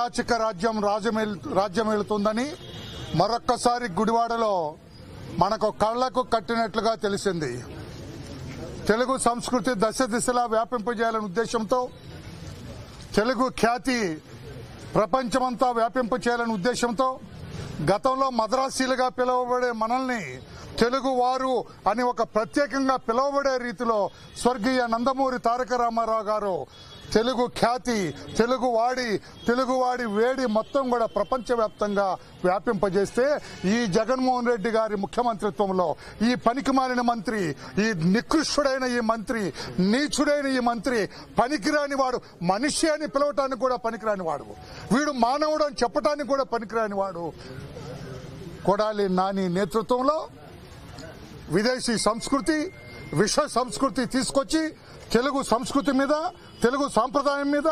అరాచక రాజ్యం రాజ్యమేల్ రాజ్యమేలుతుందని మరొక్కసారి గుడివాడలో మనకు కళ్లకు కట్టినట్లుగా తెలిసింది తెలుగు సంస్కృతి దశ దిశలా వ్యాపింపజేయాలనే ఉద్దేశంతో తెలుగు ఖ్యాతి ప్రపంచమంతా వ్యాపింప చేయాలనే ఉద్దేశంతో గతంలో మద్రాసీలుగా పిలువబడే మనల్ని తెలుగు వారు అని ఒక ప్రత్యేకంగా పిలువబడే రీతిలో స్వర్గీయ నందమూరి తారక రామారావు గారు తెలుగు ఖ్యాతి తెలుగు వాడి తెలుగువాడి వేడి మొత్తం కూడా ప్రపంచవ్యాప్తంగా వ్యాపింపజేస్తే ఈ జగన్మోహన్ రెడ్డి గారి ముఖ్యమంత్రిత్వంలో ఈ పనికిమాలిన మంత్రి ఈ నికృష్టుడైన ఈ మంత్రి నీచుడైన ఈ మంత్రి పనికిరాని వాడు మనిషి అని పిలవటానికి కూడా పనికిరాని వాడు వీడు మానవుడు అని చెప్పటానికి కూడా పనికిరాని వాడు కొడాలి నాని నేతృత్వంలో విదేశీ సంస్కృతి విశ్వ సంస్కృతి తీసుకొచ్చి తెలుగు సంస్కృతి మీద తెలుగు సాంప్రదాయం మీద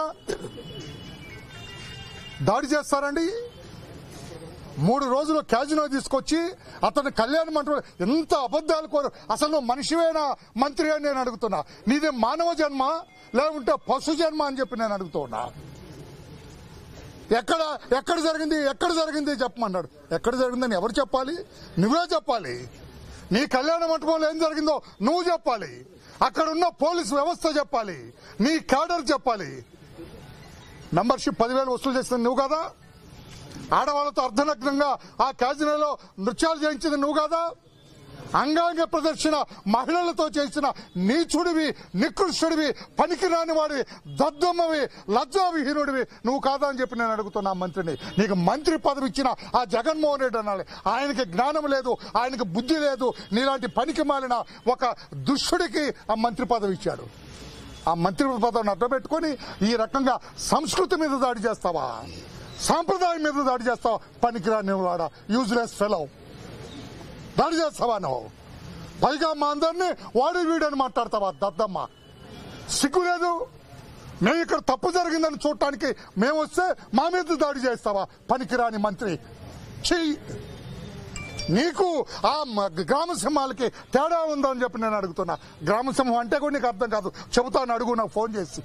దాడి చేస్తారండి మూడు రోజులు క్యాజినో తీసుకొచ్చి అతని కళ్యాణ మంటపం ఎంత అబద్దాలు కోరు అసలు నువ్వు మనిషివేనా మంత్రి అని నేను అడుగుతున్నా నీది మానవ జన్మ లేకుంటే పశు జన్మ అని చెప్పి నేను అడుగుతున్నా ఎక్కడ ఎక్కడ జరిగింది ఎక్కడ జరిగింది చెప్పమన్నాడు ఎక్కడ జరిగిందని ఎవరు చెప్పాలి నువ్వే చెప్పాలి నీ కళ్యాణ మంటపంలో ఏం జరిగిందో నువ్వు చెప్పాలి అక్కడ ఉన్న పోలీసు వ్యవస్థ చెప్పాలి నీ క్యాడర్ చెప్పాలి మెంబర్షిప్ పదివేలు వసూలు చేసింది నువ్వు కదా ఆడవాళ్ళతో అర్ధనగ్నంగా ఆ క్యాజినోలో నృత్యాలు చేయించింది నువ్వు కదా అంగాంగ ప్రదర్శన మహిళలతో చేసిన నీచుడివి నికృష్టుడివి పనికిరాని వాడి దద్దమ్మవి లజ్జావిహీనుడివి నువ్వు కాదా అని చెప్పి నేను అడుగుతున్నా మంత్రిని నీకు మంత్రి పదవి ఇచ్చిన ఆ జగన్మోహన్ రెడ్డి అనాలి ఆయనకి జ్ఞానం లేదు ఆయనకి బుద్ధి లేదు నీలాంటి పనికి మాలిన ఒక దుష్టుడికి ఆ మంత్రి పదవి ఇచ్చాడు ఆ మంత్రి పదవిని అడ్డబెట్టుకొని ఈ రకంగా సంస్కృతి మీద దాడి చేస్తావా సాంప్రదాయం మీద దాడి చేస్తావా పనికిరాని వాడ యూజ్లెస్ ఫెలో దాడి చేస్తావా నువ్వు పైగా మా అందరినీ వాడి వీడని మాట్లాడతావా దద్దమ్మ సిగ్గు లేదు మేము ఇక్కడ తప్పు జరిగిందని చూడటానికి మేము వస్తే మా మీద దాడి చేస్తావా పనికిరాని మంత్రి చెయ్యి నీకు ఆ మ- గ్రామ సింహాలకి తేడా ఉందని చెప్పి నేను అడుగుతున్నా గ్రామ సింహం అంటే కూడా నీకు అర్థం కాదు చెబుతాను అడుగు నాకు ఫోన్ చేసి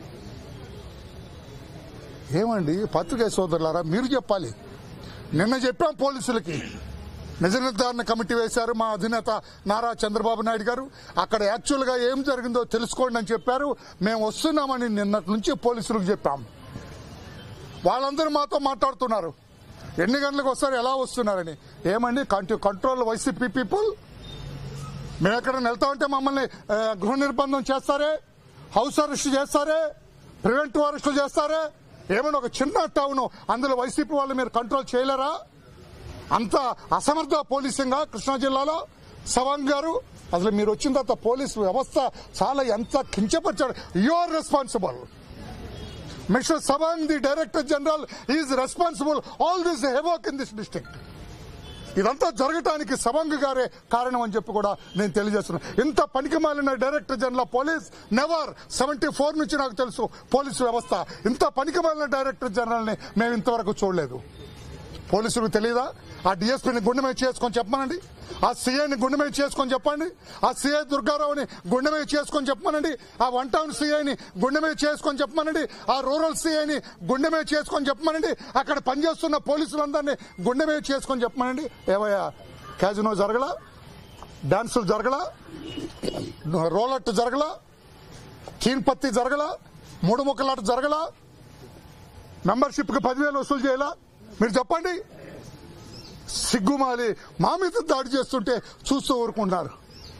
ఏమండి పత్రికా సోదరులారా మీరు చెప్పాలి నిన్న చెప్పాం పోలీసులకి నిజ నిర్ధారణ కమిటీ వేశారు మా అధినేత నారా చంద్రబాబు నాయుడు గారు అక్కడ యాక్చువల్ గా ఏం జరిగిందో తెలుసుకోండి అని చెప్పారు మేము వస్తున్నామని నిన్నటి నుంచి పోలీసులకు చెప్పాం వాళ్ళందరూ మాతో మాట్లాడుతున్నారు ఎన్ని గంటలకు వస్తారు ఎలా వస్తున్నారని ఏమండి కంట్రోల్ వైసీపీ పీపుల్ మేము ఎక్కడ వెళ్తామంటే మమ్మల్ని ఆ, గృహ నిర్బంధం చేస్తారే హౌస్ అరెస్ట్ చేస్తారే ప్రివెంటివ్ అరెస్ట్ చేస్తారే ఏమైనా ఒక చిన్న టౌన్ అందులో వైసీపీ వాళ్ళు మీరు కంట్రోల్ చేయలేరా అంత అసమర్థ పోలీసింగా కృష్ణా జిల్లాలో సవాంగ్ గారు అసలు మీరు వచ్చిన తర్వాత పోలీసు వ్యవస్థ చాలా ఎంత కించపరిచాడు you are responsible mister Sawang the director general is responsible all this havoc in this district ఇదంతా జరగటానికి సవంగ్ గారే కారణం అని చెప్పి కూడా నేను తెలియజేస్తున్నా ఇంత పనికిమాలిన director general of police never seventy four నుంచి నాకు తెలుసు పోలీసు వ్యవస్థ ఇంత పనికిమాలిన డైరెక్టర్ జనరల్ ని మేము ఇంతవరకు చూడలేదు పోలీసులకు తెలియదా ఆ డిఎస్పీని గుండె మీద చేసుకొని చెప్పమనండి ఆ సీఐని గుండె మీద చేసుకొని చెప్పండి ఆ సీఐ దుర్గారావుని గుండె మీద చేసుకొని చెప్పమనండి ఆ వన్ టౌన్ సీఐని గుండె మీద చేసుకొని చెప్పమనండి ఆ రూరల్ సీఐని గుండె మీద చేసుకొని చెప్పమనండి అక్కడ పనిచేస్తున్న పోలీసులందరినీ గుండె మీద చేసుకొని చెప్పమనండి ఏమయ్యా క్యాజినో జరగలా డాన్సులు జరగలా రోలట్ జరగలా కీన్పత్తి జరగలా మూడు ముక్కలాట జరగలా మెంబర్షిప్ కి పదివేలు వసూలు చేయాలా మీరు చెప్పండి సిగ్గుమాలి మా మీద దాడి చేస్తుంటే చూస్తూ ఊరుకుంటున్నారు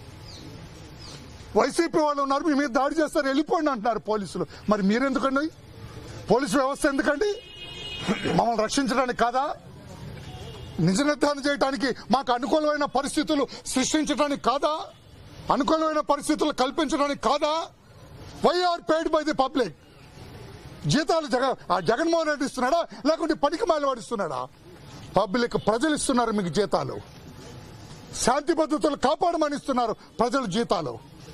వైసీపీ వాళ్ళు ఉన్నారు మీ మీద దాడి చేస్తారు వెళ్ళిపోండి అంటున్నారు పోలీసులు మరి మీరెందుకండి పోలీసు వ్యవస్థ ఎందుకండి మమ్మల్ని రక్షించడానికి కాదా నిజ నిర్ధారణ చేయడానికి మాకు అనుకూలమైన పరిస్థితులు సృష్టించడానికి కాదా అనుకూలమైన పరిస్థితులు కల్పించడానికి కాదా why are paid by the public జీతాలు జగ ఆ జగన్మోహన్ రెడ్డి ఇస్తున్నాడా లేకుంటే పనికి వాడు ఇస్తున్నాడా పబ్లిక్ ప్రజలు ఇస్తున్నారు మీకు జీతాలు శాంతి భద్రతలు కాపాడమని ఇస్తున్నారు ప్రజలు జీతాలు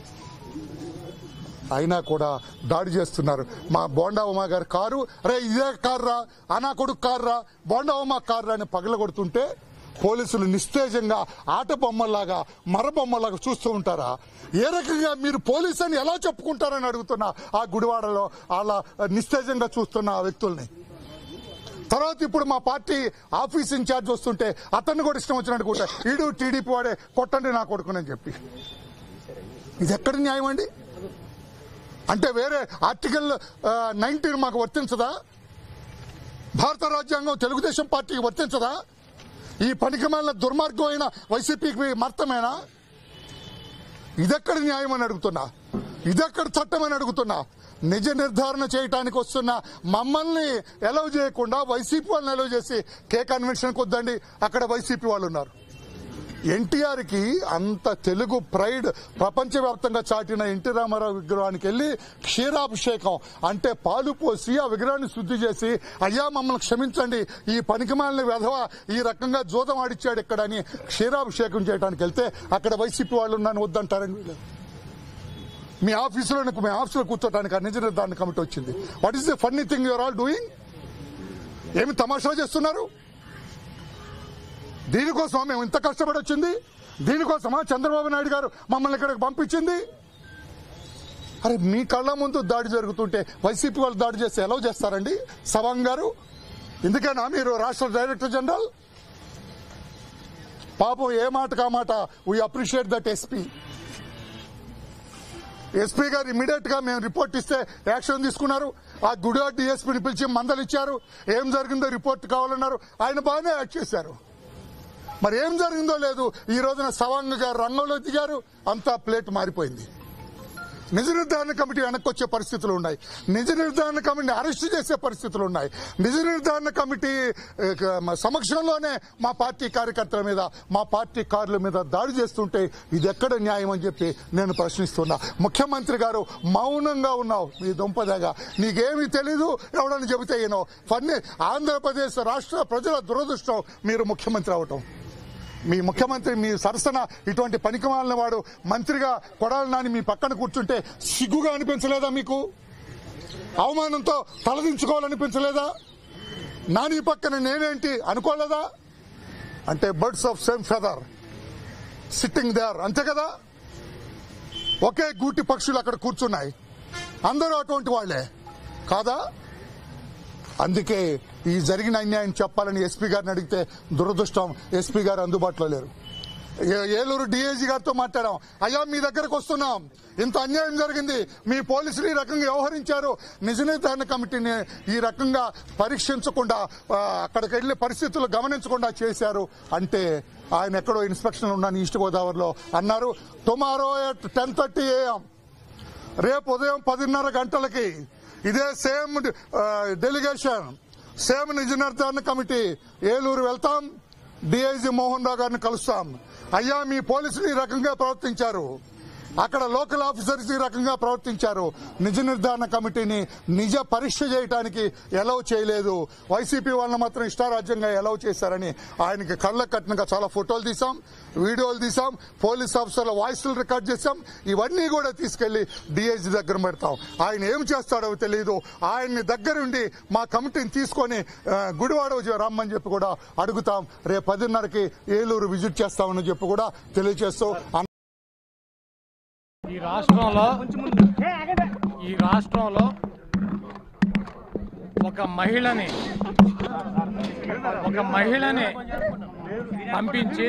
అయినా కూడా దాడి చేస్తున్నారు మా బోండా ఉమా గారి కారు రే ఇదే కార్రా అనా కొడుకు కార్రా బోండా ఉమా కార్రా అని పగలగొడుతుంటే పోలీసులు నిస్తేజంగా ఆట బొమ్మల్లాగా మర బొమ్మలాగా చూస్తూ ఉంటారా ఏ రకంగా మీరు పోలీస్ అని ఎలా చెప్పుకుంటారని అడుగుతున్నా ఆ గుడివాడలో అలా నిస్తేజంగా చూస్తున్న ఆ వ్యక్తుల్ని తర్వాత ఇప్పుడు మా పార్టీ ఆఫీస్ ఇన్ఛార్జ్ వస్తుంటే అతన్ని కూడా ఇష్టం వచ్చినట్టు కూడా ఈడు టీడీపీ వాడే కొట్టండి నా కొడుకునని చెప్పి ఇది ఎక్కడి న్యాయం అండి అంటే వేరే ఆర్టికల్ నైన్టీన్ మాకు వర్తించదా భారత రాజ్యాంగం తెలుగుదేశం పార్టీకి వర్తించదా ఈ పనికిమాలిన దుర్మార్గమైన వైసీపీకి మర్తమేనా ఇదెక్కడ న్యాయం అని అడుగుతున్నా ఇదెక్కడ చట్టం అని అడుగుతున్నా నిజ నిర్ధారణ చేయడానికి వస్తున్న మమ్మల్ని ఎలవ్ చేయకుండా వైసీపీ వాళ్ళని ఎలవ్ చేసి కే కన్వెన్షన్కి వద్దండి అక్కడ వైసీపీ వాళ్ళు ఉన్నారు ఎన్టీఆర్ కి అంత తెలుగు ప్రైడ్ ప్రపంచవ్యాప్తంగా చాటిన ఎన్టీ రామారావు విగ్రహానికి వెళ్ళి క్షీరాభిషేకం అంటే పాలు పోసి ఆ విగ్రహాన్ని శుద్ధి చేసి అయ్యా మమ్మల్ని క్షమించండి ఈ పనికిమాలిన వెధవ ఈ రకంగా జోదం ఆడిచ్చాడు ఇక్కడ అని క్షీరాభిషేకం చేయడానికి వెళ్తే అక్కడ వైసీపీ వాళ్ళు ఉన్నాను వద్దంటారండి వీళ్ళు మీ ఆఫీసులో మీ ఆఫీసులో కూర్చోటానికి ఆ నిజ నిర్ధారణ కమిటీ వచ్చింది what is the funny thing you are all doing ఏమి తమాషా చేస్తున్నారు దీనికోసమా మేము ఇంత కష్టపడి వచ్చింది దీనికోసమా చంద్రబాబు నాయుడు గారు మమ్మల్ని ఇక్కడికి పంపించింది అరే మీ కళ్ళ ముందు దాడి జరుగుతుంటే వైసీపీ వాళ్ళు దాడి చేస్తే ఎలా చేస్తారండి సవాంగ్ గారు ఎందుకనా మీరు రాష్ట్ర డైరెక్టర్ జనరల్ పాపం ఏ మాట కా మాట we appreciate that SP SP గారు ఇమీడియట్ గా మేము రిపోర్ట్ ఇస్తే యాక్షన్ తీసుకున్నారు ఆ గుడివాడ డిఎస్పీని పిలిచి మందలు ఇచ్చారు ఏం జరిగిందో రిపోర్ట్ కావాలన్నారు ఆయన బాగానే యాక్ట్ చేశారు మరి ఏం జరిగిందో లేదు ఈ రోజున సవాంగ్ గారు రంగంలో దిగారు అంతా ప్లేట్ మారిపోయింది నిజ నిర్ధారణ కమిటీ వెనక్కి వచ్చే పరిస్థితులు ఉన్నాయి నిజ నిర్ధారణ కమిటీని అరెస్ట్ చేసే పరిస్థితులు ఉన్నాయి నిజ నిర్ధారణ కమిటీ ఏ, క- సమక్షంలోనే మా పార్టీ కార్యకర్తల మీద మా పార్టీ కార్ల మీద దాడి చేస్తుంటే ఇది ఎక్కడ న్యాయం అని చెప్పి నేను ప్రశ్నిస్తున్నా ముఖ్యమంత్రి గారు మౌనంగా ఉన్నావు నీ దుంపదగా నీకేమీ తెలీదు ఎవడని చెబితే ఈయనో ఫన్నీ ఆంధ్రప్రదేశ్ రాష్ట్ర ప్రజల దురదృష్టం మీరు ముఖ్యమంత్రి అవటం మీ ముఖ్యమంత్రి మీ సరసన ఇటువంటి పనికిమాలిన వాడు మంత్రిగా కొడాలి నాని మీ పక్కన కూర్చుంటే సిగ్గుగా అనిపించలేదా మీకు అవమానంతో తలదించుకోవాలనిపించలేదా నాని పక్కన నేనేంటి అనుకోలేదా అంటే birds of same feather sitting there అంతే కదా ఒకే గూటి పక్షులు అక్కడ కూర్చున్నాయి అందరూ అటువంటి వాళ్లే కాదా అందుకే ఈ జరిగిన అన్యాయం చెప్పాలని ఎస్పీ గారిని అడిగితే దురదృష్టం ఎస్పీ గారు అందుబాటులో లేరు ఏ- ఏలూరు డిఐజీ గారితో మాట్లాడాం అయ్యా మీ దగ్గరకు వస్తున్నాం ఇంత అన్యాయం జరిగింది మీ పోలీసులు ఈ రకంగా వ్యవహరించారు నిజ నిర్ధారణ కమిటీని ఈ రకంగా పరీక్షించకుండా ఆ, అక్కడికి వెళ్లే పరిస్థితులు గమనించకుండా చేశారు అంటే ఆయన ఎక్కడో ఇన్స్పెక్షన్ ఉన్నాను ఈస్ట్ గోదావరిలో అన్నారు tomorrow at ten thirty AM రేపు ఉదయం పదిన్నర గంటలకి ఇదే సేమ్ డెలిగేషన్ సేమ్ నిజ నిర్ధారణ కమిటీ ఏలూరు వెళ్తాం డిఐజీ మోహన్ రావు గారిని కలుస్తాం అయ్యా మీ పోలీసులు ఈ రకంగా ప్రవర్తించారు అక్కడ లోకల్ ఆఫీసర్స్ ఈ రకంగా ప్రవర్తించారు నిజ నిర్ధారణ కమిటీని నిజ పరీక్ష చేయడానికి ఎలవ్ చేయలేదు వైసీపీ వాళ్ళని మాత్రం ఇష్టారాజ్యంగా ఎలవ్ చేశారని ఆయనకి కళ్ళ కట్టినగా చాలా ఫోటోలు తీసాం వీడియోలు తీసాం పోలీస్ ఆఫీసర్ల వాయిస్లు రికార్డ్ చేశాం ఇవన్నీ కూడా తీసుకెళ్లి డిఐజీ దగ్గర పెడతాం ఆయన ఏం చేస్తాడో తెలియదు ఆయన్ని దగ్గరుండి మా కమిటీని తీసుకొని ఆ, గుడివాడ వచ్చి రమ్మని చెప్పి కూడా అడుగుతాం రేపు పదిన్నరకి ఏలూరు విజిట్ చేస్తామని చెప్పి కూడా తెలియజేస్తూ ఈ రాష్ట్రంలో ఈ రాష్ట్రంలో ఒక మహిళని ఒక మహిళని పంపించి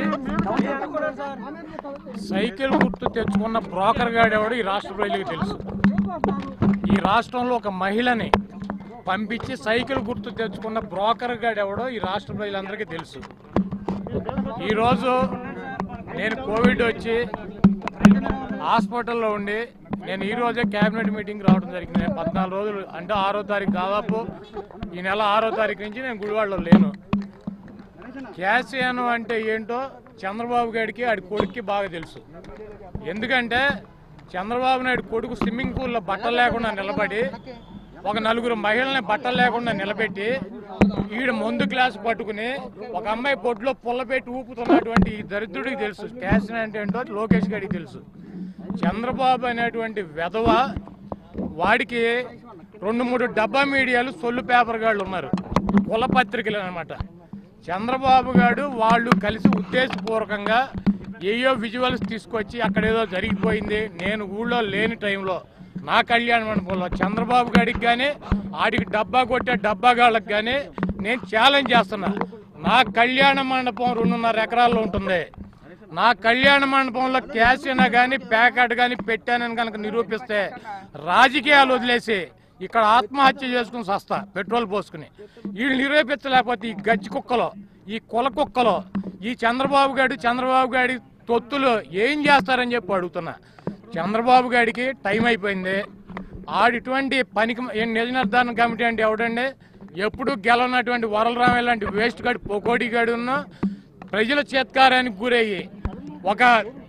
సైకిల్ గుర్తు తెచ్చుకున్న బ్రోకర్ గాడెవడు ఈ రాష్ట్ర ప్రజలకు తెలుసు ఈ రాష్ట్రంలో ఒక మహిళని పంపించి సైకిల్ గుర్తు తెచ్చుకున్న బ్రోకర్ గాడెవడో ఈ రాష్ట్ర ప్రజలందరికీ తెలుసు ఈరోజు నేను కోవిడ్ వచ్చి హాస్పిటల్లో ఉండి నేను ఈ రోజే కేబినెట్ మీటింగ్ రావడం జరిగింది నేను పద్నాలుగు రోజులు అంటే ఆరో తారీఖు దాదాపు ఈ నెల ఆరో తారీఖు నుంచి నేను గుడివాడలో లేను క్యాసియాను అంటే ఏంటో చంద్రబాబు గారికి ఆడి కొడుక్కి బాగా తెలుసు ఎందుకంటే చంద్రబాబు నాయుడు కొడుకు స్విమ్మింగ్ పూల్లో బట్టలు లేకుండా నిలబడి ఒక నలుగురు మహిళల్ని బట్టలు లేకుండా నిలబెట్టి ఈడ ముందు క్లాస్ పట్టుకుని ఒక అమ్మాయి పొట్టులో పుల్ల పెట్టి ఊపుతున్నటువంటి ఈ దరిద్రుడికి తెలుసు క్యాసిన్ అంటే ఏంటో లోకేష్ గారికి తెలుసు చంద్రబాబు అనేటువంటి వెధవ వాడికి రెండు మూడు డబ్బా మీడియాలు సొల్లు పేపర్ గాళ్ళు ఉన్నారు కుల పత్రికలు అనమాట చంద్రబాబు గారు వాళ్ళు కలిసి ఉద్దేశపూర్వకంగా ఏయో విజువల్స్ తీసుకొచ్చి అక్కడ ఏదో జరిగిపోయింది నేను ఊళ్ళో లేని టైంలో నా కళ్యాణ మండపంలో చంద్రబాబు గారికి కానీ ఆడికి డబ్బా కొట్టే డబ్బాగాళ్ళకి కానీ నేను ఛాలెంజ్ చేస్తున్నా నా కళ్యాణ మండపం రెండున్నర ఎకరాల్లో ఉంటుంది నా కళ్యాణ మండపంలో క్యాష్ అయినా కానీ ప్యాకెట్ కానీ పెట్టానని కనుక నిరూపిస్తే రాజకీయాలు వదిలేసి ఇక్కడ ఆత్మహత్య చేసుకుని సస్తా పెట్రోల్ పోసుకుని వీళ్ళు నిరూపించలేకపోతే ఈ గజ్జి కుక్కలో ఈ కుల కుక్కలో ఈ చంద్రబాబు గారు చంద్రబాబు గారి తొత్తులు ఏం చేస్తారని చెప్పి అడుగుతున్నా చంద్రబాబు గారికి టైం అయిపోయింది ఆడిటువంటి పనికి ఏం నిజ నిర్ధారణ కమిటీ అంటే ఎవడండి ఎప్పుడు గెలవనటువంటి వరలరామయ్య లాంటి వేస్ట్ గాడి పొకోడి గాడి ఉన్న ప్రజల చేత్కారానికి గురయ్యి ఒక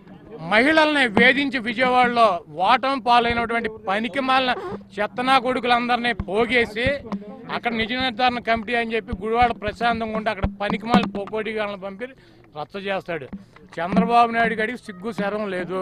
మహిళల్ని వేధించి విజయవాడలో ఓటం పాలైనటువంటి పనికి మాలిన చెత్తనా కొడుకులందరినీ పోగేసి అక్కడ నిజ నిర్ధారణ కమిటీ అని చెప్పి గుడివాడ ప్రశాంతంగా ఉంటే అక్కడ పనికి మాలిన పొకోడి గారిని పంపి రచ్చ చేస్తాడు చంద్రబాబు నాయుడు గారికి సిగ్గు శరం లేదు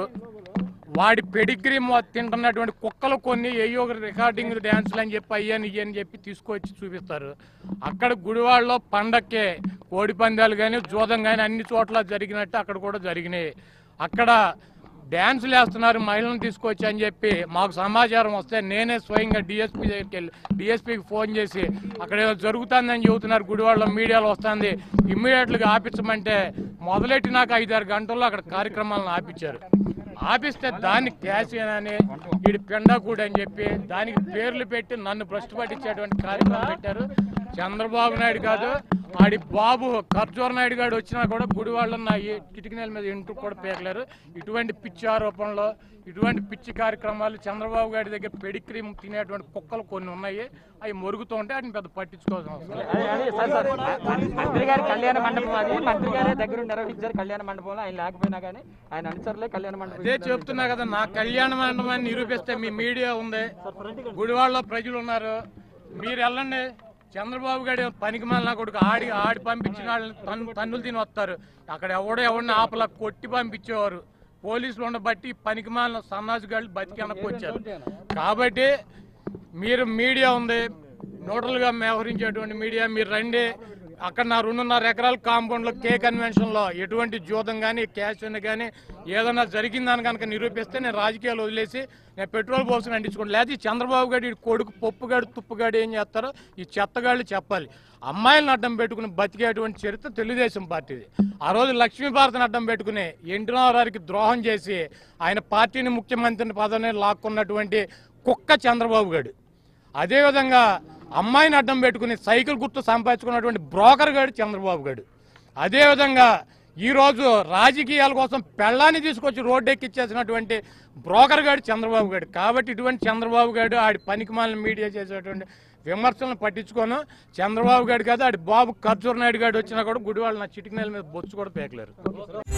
వాడి పెడిగ్రీ తింటున్నటువంటి కుక్కలు కొన్ని ఏయో ఒక రికార్డింగ్ డ్యాన్సులు అని చెప్పి అయ్యని ఇయ్యని చెప్పి తీసుకొచ్చి చూపిస్తారు అక్కడ గుడివాడలో పండక్కే కోడి పందాలు కానీ జూదం కానీ అన్ని చోట్ల జరిగినట్టు అక్కడ కూడా జరిగినాయి అక్కడ డ్యాన్సులు వేస్తున్నారు మహిళలను తీసుకొచ్చి అని చెప్పి మాకు సమాచారం వస్తే నేనే స్వయంగా డిఎస్పీ దగ్గరికి వెళ్ళి డిఎస్పీకి ఫోన్ చేసి అక్కడ ఏదో జరుగుతుందని చెబుతున్నారు గుడివాడలో మీడియాలో వస్తుంది ఇమ్మీడియట్గా ఆపించమంటే మొదలెట్టి నాకు ఐదారు గంటల్లో అక్కడ కార్యక్రమాలను ఆపించారు ఆపిస్తే దాన్ని క్యాష్ అని వీడి పెండాకూడి అని చెప్పి దానికి పేర్లు పెట్టి నన్ను భ్రష్టు పట్టించేటువంటి కార్యక్రమం పెట్టారు చంద్రబాబు నాయుడు కాదు ఆడి బాబు ఖర్జూర నాయుడు గారు వచ్చినా కూడా గుడివాళ్ళ నా ఈ కిటికీల మీద ఇంటూ కూడా పేర్లేరు ఇటువంటి పిచ్చి ఆరోపణలు ఇటువంటి పిచ్చి కార్యక్రమాలు చంద్రబాబు గారి దగ్గర పెడిక్రీమ్ తినేటువంటి కుక్కలు కొన్ని ఉన్నాయి అవి మొరుగుతూ ఉంటే వాటిని పెద్ద పట్టించుకోవాల్సిన అవసరం లేదు. అదే, అదే, సార్, సార్. మంత్రి గారి కళ్యాణ మండపం అది మంత్రి గారే దగ్గర నిర్వహించారు కళ్యాణ మండపంలో ఆయన లేకపోయినా కానీ ఆయన అనుచరులే కళ్యాణ మండపం అదే చెప్తున్నా కదా నా కళ్యాణ మండపాన్ని నిరూపిస్తే మీ మీడియా ఉంది గుడివాడలో ప్రజలు ఉన్నారు మీరు వెళ్ళండి చంద్రబాబు గారి పనికి మాలిన కొడుకు ఆడి ఆడి పంపించిన వాళ్ళని తన్ను తన్నులు తిని వస్తారు అక్కడ ఎవడో ఎవడిని ఆపలా కొట్టి పంపించేవారు పోలీసులు ఉండబట్టి పనికి మాలిన సన్నాసి గాళ్ళు బతికి వెనక్కొచ్చారు కాబట్టి మీరు మీడియా ఉంది న్యూట్రల్గా వ్యవహరించేటువంటి మీడియా మీరు రండి అక్కడ నా రెండున్నర ఎకరాల కాంపౌండ్లో కే కన్వెన్షన్లో ఎటువంటి జూదం కానీ క్యాష్ కానీ ఏదైనా జరిగిందని కనుక నిరూపిస్తే నేను రాజకీయాలు వదిలేసి నేను పెట్రోల్ పోసుకుని అంటించుకోండి లేదా ఈ చంద్రబాబు గారి కొడుకు పప్పుగాడు తుప్పుగాడు ఏం చేస్తారో ఈ చెత్తగాళ్ళు చెప్పాలి అమ్మాయిలను అడ్డం పెట్టుకుని బతికేటువంటి చరిత్ర తెలుగుదేశం పార్టీది ఆ రోజు లక్ష్మీభారతిని అడ్డం పెట్టుకుని ఎన్టీ రామారావుకి ద్రోహం చేసి ఆయన పార్టీని ముఖ్యమంత్రిని పదవిని లాక్కున్నటువంటి కుక్క చంద్రబాబు గారు అదేవిధంగా అమ్మాయిని అడ్డం పెట్టుకుని సైకిల్ గుర్తు సంపాదించుకున్నటువంటి బ్రోకర్ గాడు చంద్రబాబు గారు అదేవిధంగా ఈరోజు రాజకీయాల కోసం పెళ్ళాన్ని తీసుకొచ్చి రోడ్డు ఎక్కిచ్చేసినటువంటి బ్రోకర్ గాడు చంద్రబాబు గారు కాబట్టి ఇటువంటి చంద్రబాబు గారు ఆడి పనికిమాలిన మీడియా చేసేటువంటి విమర్శలను పట్టించుకోను చంద్రబాబు గారు కాదు ఆడి బాబు ఖర్జూర్ నాయుడు గారు వచ్చినా కూడా గుడివాళ్ళు నా చిటికి నెల మీద బొచ్చు కూడా పేకలేరు